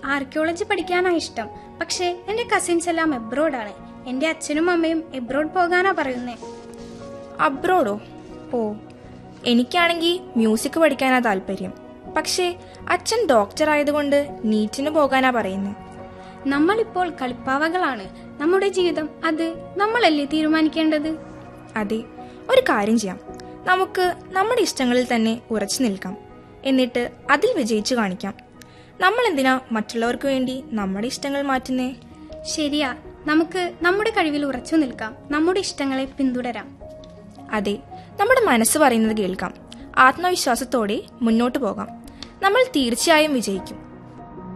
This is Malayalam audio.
ആർക്കിയോളജി പഠിക്കാനാ ഇഷ്ടം പക്ഷേ എന്റെ കസിൻസ് എല്ലാം എബ്രോഡാണ് എന്റെ അച്ഛനും അമ്മയും എബ്രോഡ് പോകാനാ പറയുന്നേ അബ്രോഡോ ഓ എനിക്കാണെങ്കിൽ മ്യൂസിക് പഠിക്കാനാ താല്പര്യം പക്ഷേ അച്ഛൻ ഡോക്ടർ ആയതുകൊണ്ട് നീറ്റിന് പോകാനാ പറയുന്നത് നമ്മളിപ്പോൾ കളിപ്പാവകളാണ് നമ്മുടെ ജീവിതം അത് നമ്മളല്ലേ തീരുമാനിക്കേണ്ടത് അതെ ഒരു കാര്യം ചെയ്യാം നമുക്ക് നമ്മുടെ ഇഷ്ടങ്ങളിൽ തന്നെ ഉറച്ചു നിൽക്കാം എന്നിട്ട് അതിൽ വിജയിച്ചു കാണിക്കാം നമ്മൾ എന്തിനാ മറ്റുള്ളവർക്ക് വേണ്ടി നമ്മുടെ ഇഷ്ടങ്ങൾ മാറ്റുന്നേ ശരിയാ നമുക്ക് നമ്മുടെ കഴിവിൽ ഉറച്ചു നിൽക്കാം നമ്മുടെ ഇഷ്ടങ്ങളെ പിന്തുടരാം അതെ നമ്മുടെ മനസ്സ് പറയുന്നത് കേൾക്കാം ആത്മവിശ്വാസത്തോടെ മുന്നോട്ട് പോകാം നമ്മൾ തീർച്ചയായും വിജയിക്കും